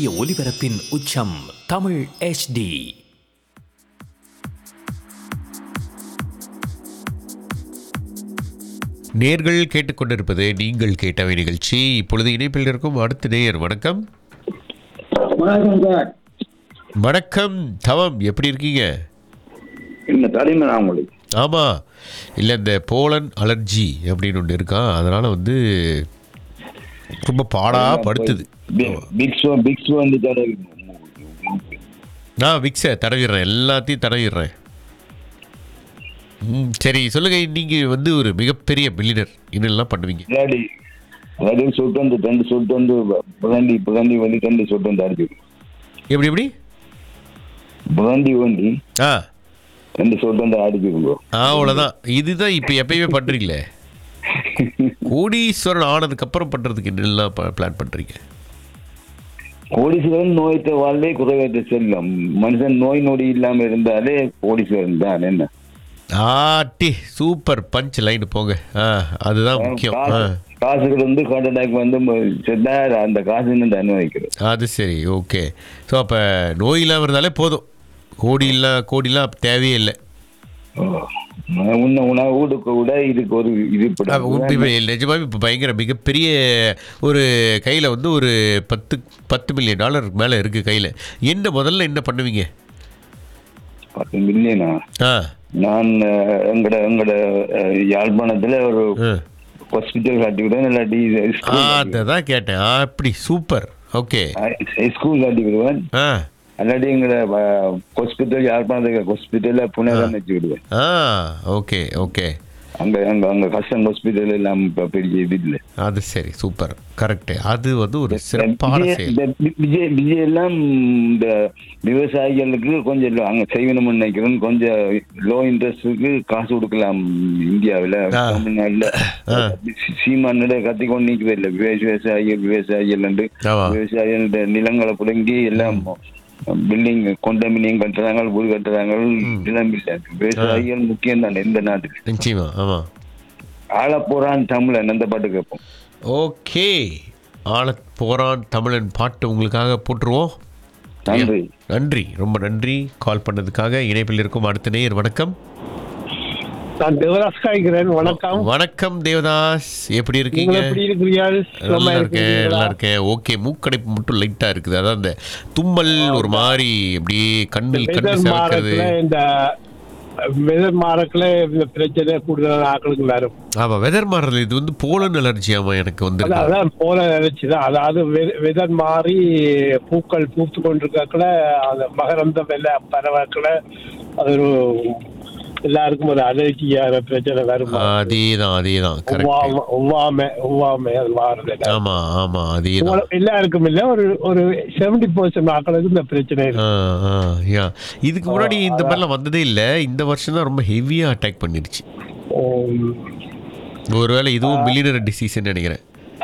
ஒலிபரப்பின் உச்சம் தமிழ் HD நேர்கள் கேட்டுக்கொண்டிருப்பது நீங்கள் கேட்டவை நிகழ்ச்சி இப்பொழுது இணைப்பில் இருக்கும் அடுத்த நேயர் வணக்கம் வணக்கம் சார் வணக்கம் தவம் எப்படி இருக்கீங்க என்ன தலைமை நான் உங்களுக்கு ஆமாம் இல்லை இந்த போலன் அலர்ஜி அப்படின்னு ஒன்று இருக்கா அதனால் வந்து ரொம்ப பாடா படுத்துது பிக் ஷோ பிக் ஷோ வந்து தடவை நான் விக்ஸை தடவிடுறேன் எல்லாத்தையும் தடவிடுறேன் ம் சரி சொல்லுங்க நீங்கள் வந்து ஒரு மிகப்பெரிய பில்லினர் என்னெல்லாம் பண்ணுவீங்க இல்லாடி அதாவது சொட்டு வந்து ரெண்டு சொட்டு வந்து புகண்டி புகண்டி வந்து ரெண்டு சொட்டு வந்து அடிச்சு எப்படி எப்படி புகண்டி வண்டி ஆ ரெண்டு சொட்டு வந்து அடிச்சுக்கோ ஆ, அவ்வளோதான் இதுதான் இப்போ எப்பயுமே பண்ணுறீங்களே கோடீஸ்வரன் ஆனதுக்கப்புறம் பண்ணுறதுக்கு என்னெல்லாம் பிளான் பண்ணுறீங்க கோடீஸ்வரன் நோய்த்த வாழ்வே குறைவற்ற செல்லம் மனுஷன் நோய் நொடி இல்லாம இருந்தாலே கோடீஸ்வரன் தான் என்ன ஆட்டி சூப்பர் பஞ்ச் லைன் போங்க ஆ அதுதான் முக்கியம் ஆ காசு காசுகள் வந்து ஹார்ட் அட்டாக் வந்து செத்தா அந்த காசு நின்று அனுபவிக்கிறது அது சரி ஓகே ஸோ அப்போ நோய் இல்லாமல் இருந்தாலே போதும் கோடி இல்லை கோடிலாம் தேவையே இல்லை உன்ன உணவு வீடுக்கு விட இதுக்கு ஒரு இது அப்ப உண்மை- இப்ப நிஜமாவே இப்போ பயங்கர மிகப்பெரிய ஒரு கையில் வந்து ஒரு பத்து பத்து மில்லியன் டாலருக்கு மேலே இருக்குது கையில் என்ன முதல்ல என்ன பண்ணுவீங்க பத்து மில்லியனா ஆ நான் அஹ், எங்கட எங்கட அஹ், யாழ்ப்பாணத்துல ஒரு ஆ. ஹாஸ்பிட்டல் கட்டிவிடுவேன் இல்லாட்டி ஆ ஸ்கூல் அதை தான் கேட்டேன் ஆ அப்படி சூப்பர் ஓகே ஸ்கூல் கட்டி விடுவேன் ஆ இல்லாட்டி எங்கட ஹாஸ்பிட்டல் யாழ்ப்பாணத்துக்கு ஹாஸ்பிட்டல்ல புனரம் வச்சு விடுவேன் ஆ ஓகே ஓகே அங்க அங்க அங்க கஸ்டம் ஹாஸ்பிட்டல் எல்லாம் இப்ப பெரிய இதுல அது சரி சூப்பர் கரெக்டு அது வந்து ஒரு சிறப்பான விஜய் செயல் இந்த விஜய் விஜய் எல்லாம் இந்த விவசாயிகளுக்கு கொஞ்சம் lo- அங்க செய்யணும்னு நினைக்கிறேன் கொஞ்சம் லோ இன்ட்ரெஸ்டுக்கு காசு கொடுக்கலாம் இந்தியாவில் ஆ. தமிழ்நாட்டில் சீமானிட கத்திக்கொண்டு நிற்கவே இல்லை விவசாயிகள் விவசாயிகள் ஆமா. விவசாயிகள நிலங்களை புடுங்கி எல்லாம் பில்டிங் கொண்டமினியம் கட்டுறாங்க வீடு கட்டுறாங்க நிலம் இல்லை விவசாயிகள் முக்கியம் தான் இந்த நாட்டுக்கு நிச்சயமா ஆமாம் ஆள போறான் தமிழன் அந்த பாட்டு கேட்போம் ஓகே ஆளத் போரான் தமிழன் பாட்டு உங்களுக்காக போட்டுருவோம் நன்றி நன்றி ரொம்ப நன்றி கால் பண்ணதுக்காக இணைப்பில் இருக்கும் அடுத்த நேயர் வணக்கம் நான் தேவதாஸ் காய்கிறேன் வணக்கம் வணக்கம் தேவதாஸ் எப்படி நீங்கள் இருக்கீங்க எப்படி இருக்கிறீர்கள் நல்லா இருக்கேன் நல்லா இருக்கேன் ஓகே மூக்கடைப்பு மட்டும் லைட்டா இருக்குது அதான் அந்த தும்மல் ஒரு மாதிரி அப்படியே கண்ணில் கண்ணு வெதர் சிவக்கிறது மாறத்துல இந்த வெதர் மாறத்துல இந்த பிரச்சனை கூடுதலான ஆட்களுக்கு வரும் ஆமா வெதர் மாறுறது இது வந்து போலன் அலர்ஜியாமா எனக்கு வந்து அதான் அதான் போல நினைச்சுதான் அதாவது வெதர் மாறி பூக்கள் பூத்து கொண்டிருக்கக்குள்ள அந்த மகரந்தம் எல்லாம் பரவாக்கல அது ஒரு எல்லாருக்கும் ஒரு அலர்ஜியான பிரச்சனை வரும் அதேதான் அதேதான் கரெக்ட் ஒவ்வாமை ஒவ்வாமை ஒவ்வாமை அது மாறுது ஆமா ஆமா அதேதான் உங்கள- எல்லாருக்கும் இல்ல ஒரு ஒரு செவன்டி பர்சன்ட் ஆக்களுக்கு இந்த பிரச்சனை இருக்கு ஆ, ஆ, யா. இதுக்கு முன்னாடி இந்த மாதிரிலாம் வந்ததே இல்லை இந்த வருஷம் தான் ரொம்ப ஹெவியாக அட்டாக் பண்ணிருச்சு உம், ஒருவேளை இதுவும் மில்லியனர் டிசீஸ்ன்னு நினைக்கிறேன்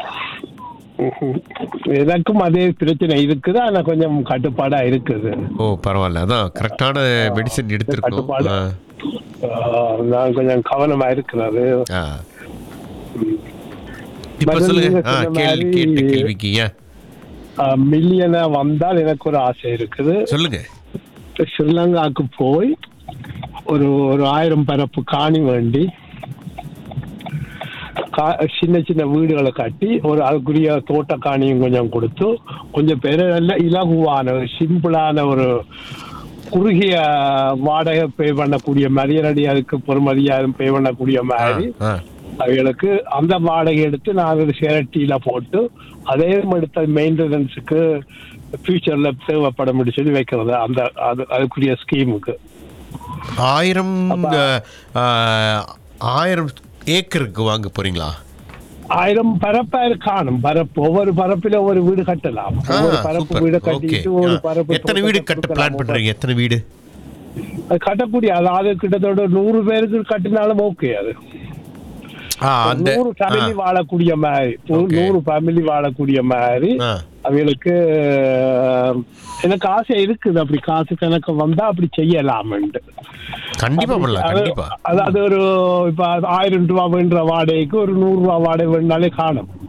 உம். எனக்கும் அதே பிரச்சனை இருக்குது ஆனா கொஞ்சம் கட்டுப்பாடா இருக்குது ஓ பரவாயில்ல அதான் கரெக்டான மெடிசன் எடுத்திருக்கணும் கட்டுப்பாடு. ஆ, ஆஹ், நான் கொஞ்சம் கவனமா இருக்கிறது ஆ. இப்ப மருந்து சொல்லுங்க நீங்க ஆ சொன்ன கேள்வி மாதிரி- கேட்ட கேள்விக்கு ஏன் மில்லியனா வந்தால் எனக்கு ஒரு ஆசை இருக்குது சொல்லுங்க இப்ப ஸ்ரீலங்காவுக்கு போய் ஒரு ஒரு ஆயிரம் பரப்பு காணி வேண்டி கா- சின்ன சின்ன வீடுகளை கட்டி ஒரு அதுக்குரிய தோட்ட காணியும் கொஞ்சம் கொடுத்து கொஞ்சம் பேர் நல்ல இலகுவான ஒரு சிம்பிளான ஒரு குறுகிய வாடகை பே பண்ணக்கூடிய மரியாதை அதுக்கு பொறுமதியாக பே பண்ணக்கூடிய ஆ, மாதிரி ஆ. அவைகளுக்கு அந்த வாடகை எடுத்து நாங்கள் சேரட்டியில போட்டு அதே எடுத்த மெயின்டெனன்ஸுக்கு ஃபியூச்சர்ல தேவைப்படும் சொல்லி வைக்கிறது அந்த அது அதுக்குரிய ஸ்கீமுக்கு ஆயிரம் ஆ, ஆயிரம் ஏக்கருக்கு வாங்க போறீங்களா ஆயிரம் பரப்பா காணும் பரப்பு ஒவ்வொரு பரப்பில ஒரு வீடு கட்டலாம் ஆ, ஒவ்வொரு பரப்பு சூப்பர் வீடு ஓகே கட்டிட்டு ஒரு பரப்பு எத்தனை வீடு கட்ட பிளான் பண்றீங்க எத்தனை வீடு அது கட்டக்கூடிய அதாவது கிட்டத்தட்ட நூறு பேருக்கு கட்டினாலும் ஓகே அது ஆ அந்த நூறு ஃபேமிலி வாழக்கூடிய மாதிரி நூ- Okay. நூறு ஃபேமிலி வாழக்கூடிய மாதிரி ஆ அவங்களுக்கு அஹ், எனக்கு ஆசை இருக்குது அப்படி காசு கணக்கு வந்தா அப்படி செய்யலாம்னு கண்டிப்பா பண்ணலாம் அது- கண்டிப்பா அதாவது ஒரு இப்ப ஆயிரம் ரூபாய் வேண்ட வாடகைக்கு ஒரு நூறு ரூபாய் வாடகை வேணாலே காணும்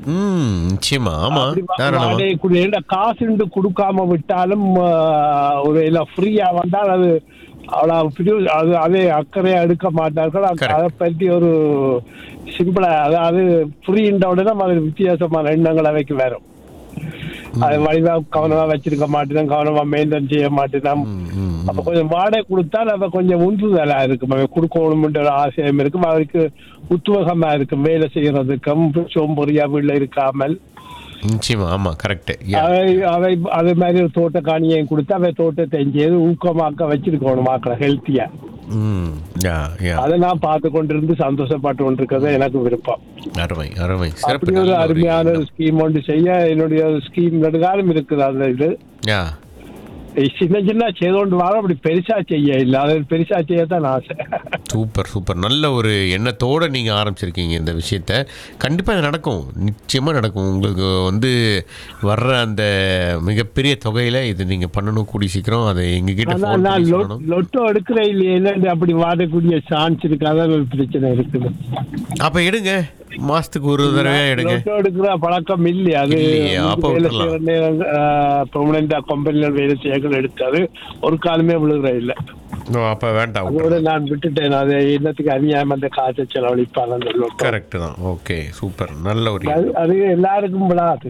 ம் நிச்சயமா ஆமா அப்படி வா- தாராளமா வாடகை குடி- ஏன்டா காசுண்டு கொடுக்காம விட்டாலும் ஆ, ஒரு இல்ல ஃப்ரீயா வந்தால் அது அவ்வளவு பிரி- அது அதே அக்கறையா எடுக்க மாட்டார்கள் அ- Correct. அதை பற்றி ஒரு சிம்பிளா அதாவது ஃப்ரீன்ற உடனே அது வித்தியாசமான எண்ணங்கள் அவைக்கு வரும் அது வழிவா கவனமா வச்சிருக்க மாட்டேன் கவனமா மெயின்டைன் செய்ய மாட்டேன் ம், ம், அப்ப கொஞ்சம் வாடகை கொடுத்தால் அவ கொஞ்சம் உந்துதலா இருக்கும் அவன் கொடுக்கணும்ன்ற ஒரு ஆசையம் இருக்கும் அவருக்கு உத்வேகமா இருக்கும் வேலை செய்யறதுக்கும் சோம்பொறியா வீட்டுல இருக்காமல் நிச்சயமா ஆமா கரெக்ட் அவை அவை அதே மாதிரி ஒரு தோட்ட காணியையும் கொடுத்து அவை தோட்டத்தை செய்து ஊக்கமாக்க வச்சிருக்கணும் மாக்களை ஹெல்த்தியா ம் யா யா அதை நான் பார்த்து கொண்டிருந்து சந்தோஷப்பட்டு கொண்டிருக்கிறது எனக்கு விருப்பம் அருமை அருமை அப்படி சிறப்பு ஒரு நல்ல ஒரு அருமையான எண்ணம். ஸ்கீம் ஒன்று செய்ய என்னுடைய ஸ்கீம் நெடுகாலம் இருக்குது அந்த இது யா சின்ன சின்ன செய்தோண்டு வர அப்படி பெருசா செய்ய இல்லை அது பெருசா செய்யத்தான் ஆசை சூப்பர் சூப்பர் நல்ல ஒரு எண்ணத்தோட நீங்க ஆரம்பிச்சிருக்கீங்க இந்த விஷயத்த கண்டிப்பா இது நடக்கும் நிச்சயமா நடக்கும் உங்களுக்கு வந்து வர்ற அந்த மிகப்பெரிய தொகையில இது நீங்க பண்ணணும் கூடி சீக்கிரம் அதை எங்ககிட்ட ஆனா phone நான் பண்ணி லொ- சொல்லணும் லொட்டோ எடுக்கிற இல்லையே என்னண்டு அப்படி வாடக்கூடிய சான்ஸ் இருக்கு அதான் ஒரு பிரச்சனை இருக்குது அப்ப எடுங்க மாசத்துக்கு ஒரு தடவையா எடுங்க லொட்டோ எடுக்கிற பழக்கம் இல்லையா அது இல்லையே, அப்ப வேலை விட்டுறலாம். செய்யற நேரம் பெர்மனண்டா கம்பெனில வேலை செய்யகள் எடுத்தாரு ஒரு காலமே விழுகிற இல்ல ஓ, அப்ப வேண்டாம் அதோட நான் விட்டுட்டேன் அது என்னத்துக்கு அநியாயம் அந்த காசை செலவழிப்பாங்க அந்த லொட்டோ கரெக்ட் தான் ஓகே சூப்பர் நல்ல ஒரு அது அது எல்லாருக்கும் விழாது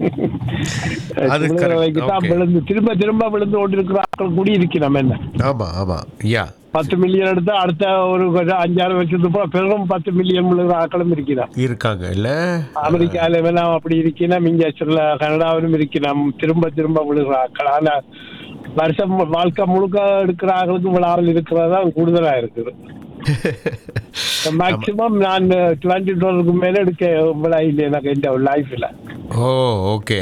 அது correct. விழுகிறவைக்கு தான் Okay. விழுந்து திரும்ப திரும்ப விழுந்து கொண்டிருக்கிற ஆட்கள் கூடி இருக்கு நம்ம என்ன ஆமா ஆமா யா பத்து மில்லியன் எடுத்தா அடுத்த ஒரு கொஞ்சம் அஞ்சாறு வருஷத்துக்கு அப்புறம் பெரும் பத்து மில்லியன் விழுகிற ஆட்களும் இருக்கிறான் இருக்காங்க இல்ல அமெரிக்கால வேணாம் அப்படி இருக்கினா இங்க சில கனடாவிலும் இருக்கிறோம் திரும்ப திரும்ப விழுகிற ஆட்கள் ஆனா வருஷம் வாழ்க்கை முழுக்க எடுக்கிற ஆட்களுக்கு விழாவில் இருக்கிறதா கூடுதலா இருக்குது மேக்சிமம் நான் டுவெண்ட்டி டாலருக்கு மேல எடுக்க விழா இல்லை எனக்கு இந்த லைஃப்ல ஓ ஓகே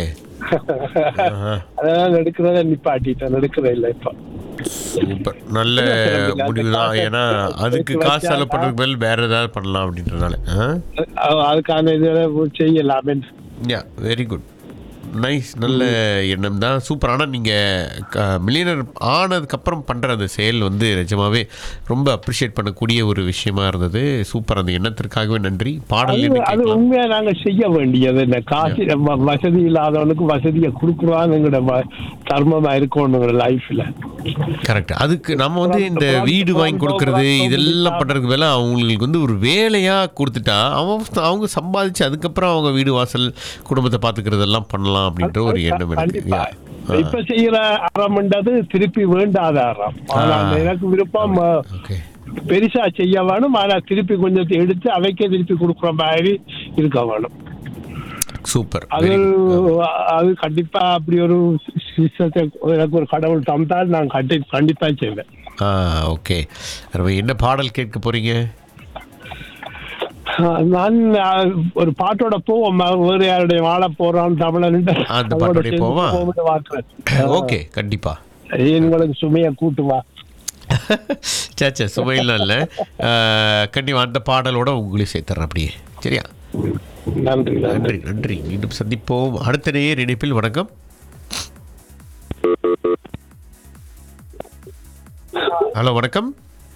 அதனால எடுக்கிறத நிப்பாட்டிட்டேன் எடுக்கிறத இல்லை இப்போ சூப்பர் நல்ல முடிவு தான் ஏன்னா அதுக்கு காசு செலவு பண்றதுக்கு பதில் வேற ஏதாவது பண்ணலாம் அப்படின்றனால அது- அதுக்கான இதில் செய்யலாமே யா வெரி குட் நைஸ் நல்ல எண்ணம் தான் சூப்பர் ஆனால் நீங்கள் மில்லியனர் ஆனதுக்கப்புறம் பண்ணுற அந்த செயல் வந்து நிஜமாவே ரொம்ப அப்ரிஷியேட் பண்ணக்கூடிய ஒரு விஷயமா இருந்தது சூப்பர் அந்த எண்ணத்திற்காகவே நன்றி பாடல் அது என்ன அது கேட்கலாம் உண்மையா நாங்க செய்ய வேண்டியது இந்த காசு வ- வசதி இல்லாதவனுக்கு வசதியை கொடுக்குறானுங்கிற தர்மமா இருக்கணுங்கிற லைஃப்ல கரெக்ட் அதுக்கு நம்ம வந்து இந்த வீடு வாங்கி கொடுக்கறது இதெல்லாம் பண்ணுறதுக்கு வேலை அவங்களுக்கு வந்து ஒரு வேலையாக கொடுத்துட்டா அவங்க அவங்க சம்பாதிச்சு அதுக்கப்புறம் அவங்க வீடு வாசல் குடும்பத்தை பார்த்துக்கிறதெல்லாம் பண்ணலாம் அப்படின்ற ஒரு எண்ணம் எனக்கு கண்டிப்பா Yeah. இப்ப செய்யற அறம்ன்றது திருப்பி வேண்டாத அறம் ஆனா ஆ. எனக்கு விருப்பம் அஹ், ஓகே பெருசா செய்ய வேணும் ஆனா திருப்பி கொஞ்சத்தை எடுத்து அவைக்கே திருப்பி கொடுக்குற மாதிரி இருக்க வேணும் சூப்பர் அது வெரி குட் அது கண்டிப்பா அப்படி ஒரு சிஸ்டத்தை எனக்கு ஒரு கடவுள் தந்தால் நான் கண்டி கண்டிப்பா செய்வேன் ஆ ஓகே ரொம்ப என்ன பாடல் கேட்க போறீங்க ஆஹ் நான் ஆஹ், ஒரு பாட்டோட போவோம் வேறு யாருடைய வாழ போறான் தமிழன் அந்த பாட்டோடய போவா? ஓகே கண்டிப்பா உங்களுக்கு சுமையை கூட்டு வா சேச்சே சுமையெல்லாம் இல்லை கண்டிப்பா அந்த பாடலோட உங்களையும் சேர்த்துறேன் அப்படியே சரியா நன்றி நன்றி நன்றி நன்றி மீண்டும் சந்திப்போம் அடுத்த நேர் இணைப்பில் வணக்கம் ஹலோ வணக்கம்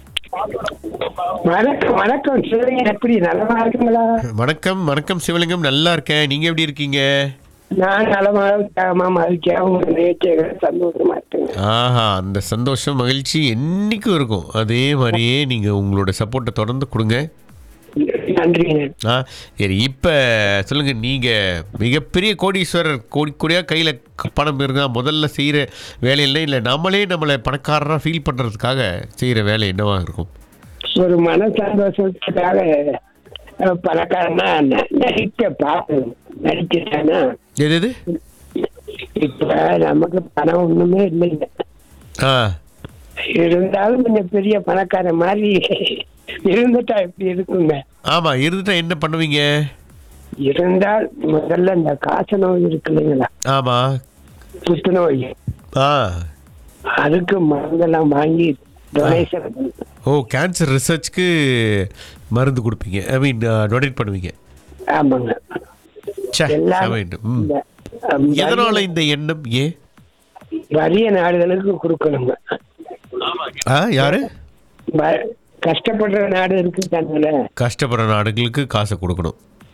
வணக்கம் வணக்கம் சிவலிங்க எப்படி நலமா இருக்குங்களா வணக்கம் வணக்கம் சிவலிங்கம் நல்லா இருக்கேன் நீங்க எப்படி இருக்கீங்க நான் நலமா இருக்கேன் மகிழ்ச்சியாக உங்க நிகழ்ச்சியை சந்தோஷமா இருக்குங்க ஆஹா அந்த சந்தோஷம் மகிழ்ச்சி என்னைக்கும் இருக்கும் அதே மாதிரியே நீங்க உங்களோட சப்போர்ட்டை தொடர்ந்து கொடுங்க நன்றிங்க ஆ சரி இப்போ சொல்லுங்க நீங்க மிகப்பெரிய கோடீஸ்வரர் கோடி கோடியாக கையில் பணம் இருந்தால் முதல்ல செய்கிற வேலையில் இல்லை நம்மளே நம்மளை பணக்காரராக ஃபீல் பண்ணுறதுக்காக செய்கிற வேலை என்னவா இருக்கும் ஒரு மன சந்தோஷத்துக்காக அஹ், பணக்காரனா ந- நடிக்க பார்க்கணும் நடிச்சுட்டானா எது எது இப்ப நமக்கு பணம் ஒண்ணுமே இல்லைங்க ஆ இருந்தாலும் கொஞ்சம் பெரிய பணக்கார மாதிரி இருந்துட்டா எப்படி இருக்குங்க ஆமாம் இருந்துட்டா என்ன பண்ணுவீங்க இருந்தால் முதல்ல இந்த காச நோய் இருக்கு இல்லைங்களா ஆமாம் புத்துநோய் ஆ அதுக்கு மருந்தெல்லாம் வாங்கி டொனேஷன் ஓ கேன்சர் ரிசர்ச்க்கு மருந்து கொடுப்பீங்க ஐ மீன் டொனேட் பண்ணுவீங்க ஆமாங்க ச்சே, எல்லாம் செமைண்டு. ம் இந்த, அஹ், எதனால இந்த எண்ணம் ஏன் வறிய நாடுகளுக்கு கொடுக்கணுங்க ஆ யாரு வ- கஷ்டப்படுற நாடு இருக்கு தானுங்களே கஷ்டப்படுற நாடுகளுக்கு காசை கொடுக்கணும்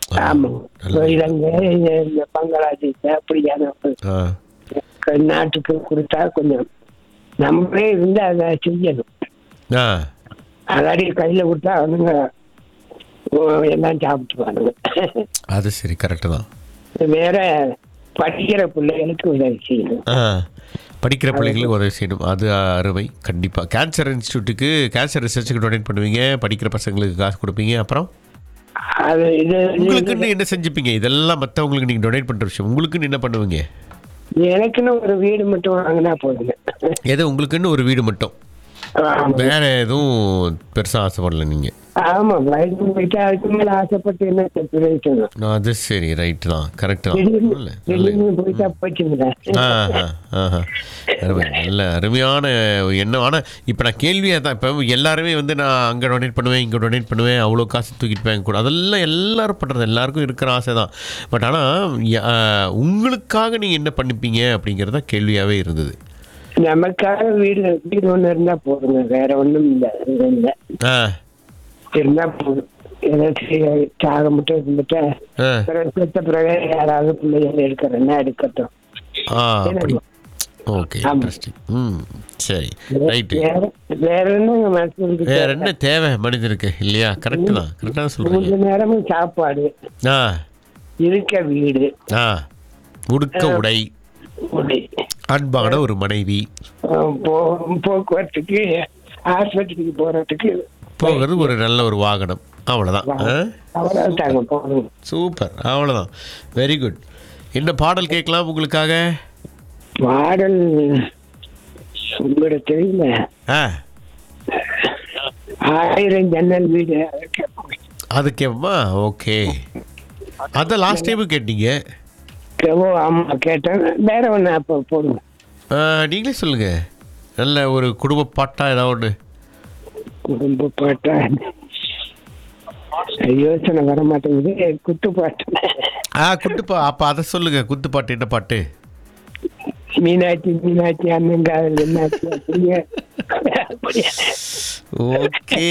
ஆமா இப்போ இலங்கை இந்த இந்த பங்களாதேஷ் அப்படியான ஒரு ஆ நாட்டுக்கு கொடுத்தா கொஞ்சம் நம்மளே இருந்து அதை செய்யணும் ஆ அதாடி கையில கொடுத்தா அவனுங்க ஓ, எல்லாம் சாப்பிட்டுவானுங்க அது சரி கரெக்டு தான் வேற படிக்கிற பிள்ளைகளுக்கு உதவி செய்யணும் ஆ படிக்கிற பிள்ளைங்களுக்கு உதவி செய்யணும் அது அருமை கண்டிப்பாக கேன்சர் இன்ஸ்டியூட்டுக்கு கேன்சர் ரிசர்ச்சுக்கு டொனேட் பண்ணுவீங்க படிக்கிற பசங்களுக்கு காசு கொடுப்பீங்க அப்புறம் அது இது உங்களுக்குன்னு என்ன செஞ்சுப்பீங்க இதெல்லாம் மற்றவங்களுக்கு நீங்கள் டொனேட் பண்ணுற விஷயம் உங்களுக்குன்னு என்ன பண்ணுவீங்க எனக்குன்னு ஒரு வீடு மட்டும் வாங்கினா போதுங்க ஏதோ உங்களுக்குன்னு ஒரு வீடு மட்டும் ஆமா. வேற எதுவும் பெருசாக ஆசைப்படல நீங்கள் ஆமா வயது போயிட்டு அதுக்கு மேல ஆசைப்பட்டு என்ன பிரயோஜனம் அது சரி ரைட்டு தான் கரெக்டு தான் திடீர்னு நல்ல நல்ல திடீர்னு போயிட்டா போச்சுங்களேன் ஆஹா, ஆஹா. அருமை நல்ல அருமையான எண்ணம் ஆனால் இப்போ நான் கேள்வியாக தான் இப்போ எல்லாருமே வந்து நான் அங்கே டொனேட் பண்ணுவேன் இங்கே டொனேட் பண்ணுவேன் அவ்வளோ காசு தூக்கிட்டு போய் கூட அதெல்லாம் எல்லாரும் பண்ணுறது எல்லாருக்கும் இருக்கிற ஆசை தான் பட் ஆனால் உங்களுக்காக நீங்கள் என்ன பண்ணிப்பீங்க அப்படிங்கிறது தான் கேள்வியாகவே இருந்தது நமக்காக வீடு வீடு ஒண்ணு இருந்தா போதுங்க வேற ஒண்ணும் இல்ல இது இல்ல ஆ இருந்தா போதும் ஏதாச்சும் சாக மட்டும் இருந்துட்டா ஆ பிறகு செத்த பிறகு யாராவது பிள்ளைகள் எடுக்கிறேன்னா எடுக்கட்டும் ஆ அப்படி ஓகே ஆமா. இன்ட்ரெஸ்டிங் ம் சரி ரைட்டு வேற வேற என்ன மனசுக்கு வேற என்ன தேவை மனிதனுக்கு இல்லையா கரெக்டு தான் கரெக்டாக தான் சொல்கிறீங்க மூன்று நேரமும் சாப்பாடு ஆ இருக்க வீடு ஆ உடுக்க உடை உடை அன்பான ஒரு மனைவி அஹ் போ- போக்குவரத்துக்கு ஆஸ்பத்திரிக்கு போறதுக்கு போகிறது ஒரு நல்ல ஒரு வாகனம் அவ்வளோதான் ஆ? அவ்வளவு தாங்க போகணும் சூப்பர் அவ்வளோதான் வெரி குட் என்ன பாடல் கேட்கலாம் உங்களுக்காக பாடல் உங்களுக்கு தெரியல ஆ ஆயிரம் ஜன்னல் வீடு அதை கேட்போம். அது கேட்போமா ஓகே அதை லாஸ்ட் டைமும் கேட்டீங்க ஓ ஆமா கேட்டேன் வேற ஒண்ணு அப்போ போடுங்க ஆ, நீங்களே சொல்லுங்கள் நல்ல ஒரு குடும்ப பாட்டா ஏதாவது ஒன்று குடும்ப பாட்டா யோசனை வர மாட்டேங்குது குத்து பாட்டு ஆ குட்டுப்பா அப்போ அதை சொல்லுங்கள் குத்து பாட்டு என்ன பாட்டு மீனாட்சி மீனாட்சி அண்ணங்காதல் என்னாச்சு அப்படியே அப்படியே. ஓகே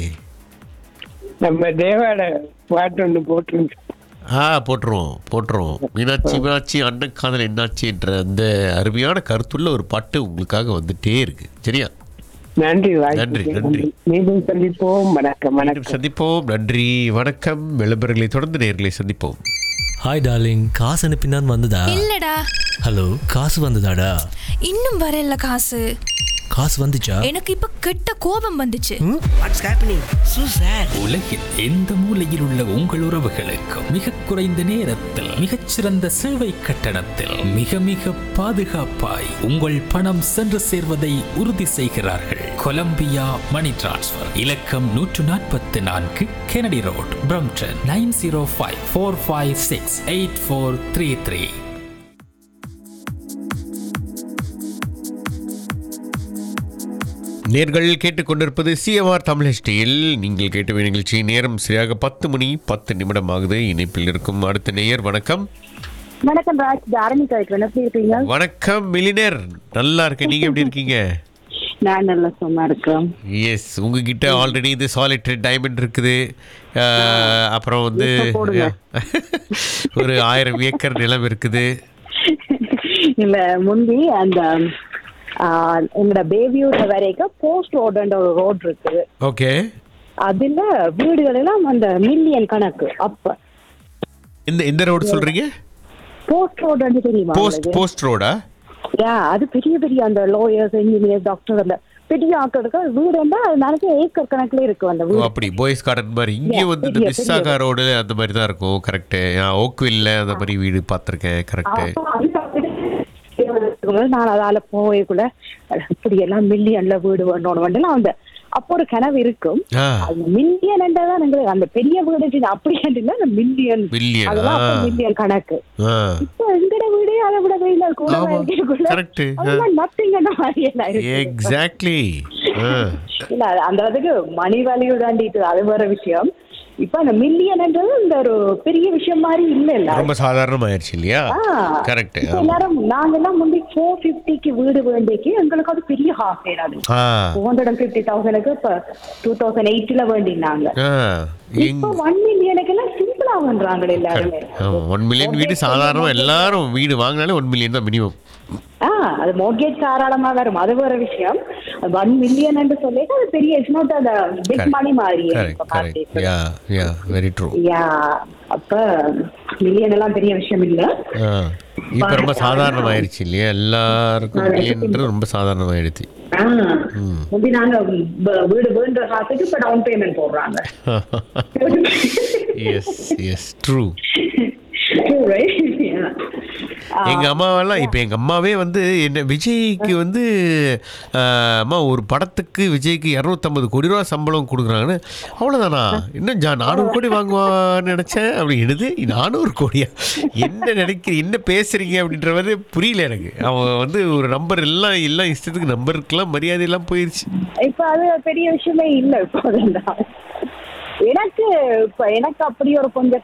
நம்ம தேவாட பாட்டு ஒன்று போட்டுருங்க ஆ போட்டுருவோம் போட்டுருவோம் மீனாட்சி மீனாட்சி அண்ணன் காதல் என்னாச்சுன்ற அந்த அருமையான கருத்துள்ள ஒரு பாட்டு உங்களுக்காக வந்துட்டே இருக்கு சரியா நன்றி நன்றி, வாய்ப்பு நன்றி. மீண்டும் சந்திப்போம் வணக்கம் மீண்டும் வணக்கம் சந்திப்போம் நன்றி வணக்கம் விளம்பரங்களை தொடர்ந்து நேர்களை சந்திப்போம் ஹாய் டார்லிங் காசு அனுப்பினான் வந்ததா இல்லடா ஹலோ காசு வந்ததாடா இன்னும் வரல காசு காசு வந்துச்சா எனக்கு இப்ப கெட்ட கோபம் வந்துச்சு உலகில் எந்த மூலையில் உள்ள உங்கள் உறவுகளுக்கும் மிக குறைந்த நேரத்தில் மிகச்சிறந்த சேவை கட்டணத்தில் மிக மிக பாதுகாப்பாய் உங்கள் பணம் சென்று சேர்வதை உறுதி செய்கிறார்கள் கொலம்பியா மணி டிரான்ஸ்ஃபர் இலக்கம் நூற்று நாற்பத்தி நான்கு Kennedy road Brampton nine zero five four five six eight four three three நேர்கள் கேட்டுக்கொண்டிருப்பது சிஎம்ஆர் தமிழ் ஹிஸ்டியில் நீங்கள் கேட்ட நிகழ்ச்சி நேரம் சரியாக பத்து மணி பத்து நிமிடம் ஆகுது இணைப்பில் இருக்கும் அடுத்த நேயர் வணக்கம் வணக்கம் ராஜ் தாரணி கழிக்கிறேன் எப்படி இருக்கீங்க வணக்கம் மிலினர் நல்லா இருக்கேன் நீங்க எப்படி இருக்கீங்க நான் நல்லா சும்மா இருக்கேன் எஸ் உங்ககிட்ட ஆல்ரெடி இது சாலிட்ரி டைமண்ட் இருக்குது அஹ், அப்புறம் வந்து போடுங்க. ஒரு ஆயிரம் ஏக்கர் நிலம் இருக்குது இல்ல முந்தி அந்த ஆஹ், எங்களோட பேபியோட வரைக்கும் போஸ்ட் ரோடுன்ற ஒரு ரோடு இருக்குது ஓகே அதுல வீடுகள் எல்லாம் அந்த மில்லியன் கணக்கு அப்ப இந்த இந்த ரோடு சொல்றீங்க போஸ்ட் ரோடு தெரியுமா போஸ்ட் உங்களுக்கு? போஸ்ட் ரோடா Yeah, அது பெரிய பெரிய அந்த லாயர்ஸ் இன்ஜினியர் டாக்டர் அந்த பெரிய ஆட்களுக்கு வீடு இருந்தா அது நிறைய ஏக்கர் கணக்குல இருக்கு அந்த ஓ வீடு அப்படி பாய்ஸ் கார்டன் மாதிரி இங்கே Yeah, வந்து இந்த பெரிய, மிஸ்ஸாகா ரோடு அந்த மாதிரி தான் இருக்கும் கரெக்டு ஓக்வில்ல அந்த மாதிரி வீடு பார்த்துருக்கேன் கரெக்டு அப்போ அந்த வீடு நான் அதால போகக்குள்ள இப்படி எல்லாம் மில்லியன்ல வீடு வேணும் வந்து அந்த அப்போ ஒரு கனவு இருக்கும் ஆ அந்த மில்லியன் என்றதான் எங்களுக்கு அந்த பெரிய வீடு இருக்கு. அப்படி இல்ல அந்த மில்லியன் மில்லியன் அதெல்லாம் அப்ப ஆ மில்லியன் கணக்கு ஆ இப்போ எங்கட வீடே அதை விட வெயில கூட ஆமா, correct. அதெல்லாம் நத்திங் மாதிரி எல்லாம் இருக்கு எக்ஸாக்ட்லி ஆ இல்ல அது- அந்த அளவுக்கு மணி வேல்யூ தாண்டிட்டு அது வேற விஷயம் இப்ப அந்த மில்லியன்ன்றது இந்த ஒரு பெரிய விஷயம் மாதிரி இல்ல இல்ல ரொம்ப சாதாரணமாயிருச்சு இல்லையா ஆ. கரெக்ட் இப்ப எல்லாரும் நாங்கெல்லாம் முந்தி ஃபோர் பிப்டிக்கு வீடு வேண்டிக்கு எங்களுக்கு அது பெரிய ஹாஃப் அது ah two hundred and fifty தௌசண்ட்க்கு இப்ப டூ தௌசண்ட் எயிட்ல வேண்டினாங்க ஆ எங் இப்ப ஒன் மில்லியனுக்கு எல்லாம் சிம்பிளா பண்றாங்க எல்லாருமே ஒன் மில்லியன் வீடு சாதாரணமாக எல்லாரும் வீடு வாங்கினாலே ஒன் மில்லியன் தான் மினிமம் ஆ அது மோர்கேஜ் தாராளமா வரும் அது வேற விஷயம் ஒன் மில்லியன் என்று சொல்லிட்டு அது பெரிய இட்ஸ் நாட் அந்த பிக் Correct. மணி மாதிரி கரெக்ட் இப்ப கரெக்ட் பார்த்து. யா யா வெரி ட்ரூ யா அப்ப மில்லியன் எல்லாம் பெரிய விஷயம் இல்ல இப்போ ரொம்ப சாதாரணமாயிருச்சு இல்லையா எல்லாருக்கும் ஆ, மில்லியன்றது ரொம்ப சாதாரணமாயிடுச்சு ஆ, முந்தி நாங்க வ- வீடு வேண்ட காசுக்கு இப்ப டவுன் பேமெண்ட் போடுறாங்க yes yes true True, right? Yeah. ஆ, எங்க அம்மாவெல்லாம் இப்போ எங்க அம்மாவே வந்து என்ன விஜய்க்கு வந்து ஆஹ், அம்மா ஒரு படத்துக்கு விஜய்க்கு இரநூத்தம்பது கோடி ரூபா சம்பளம் கொடுக்குறாங்கன்னு அவ்வளோதானா இன்னும் ஜா நானூறு கோடி வாங்குவான்னு நினச்சேன் அப்படி என்னது நானூறு கோடியா என்ன நினைக்கிற என்ன பேசுறீங்க அப்படின்ற மாதிரி புரியல எனக்கு அவன் வந்து ஒரு நம்பர் எல்லாம் எல்லாம் இஷ்டத்துக்கு நம்பருக்கெல்லாம் மரியாதை எல்லாம் போயிருச்சு இப்ப அது பெரிய விஷயமே இல்ல இப்ப அதெல்லாம் எனக்கு இப்ப எனக்கு அப்படி ஒரு கொஞ்சம்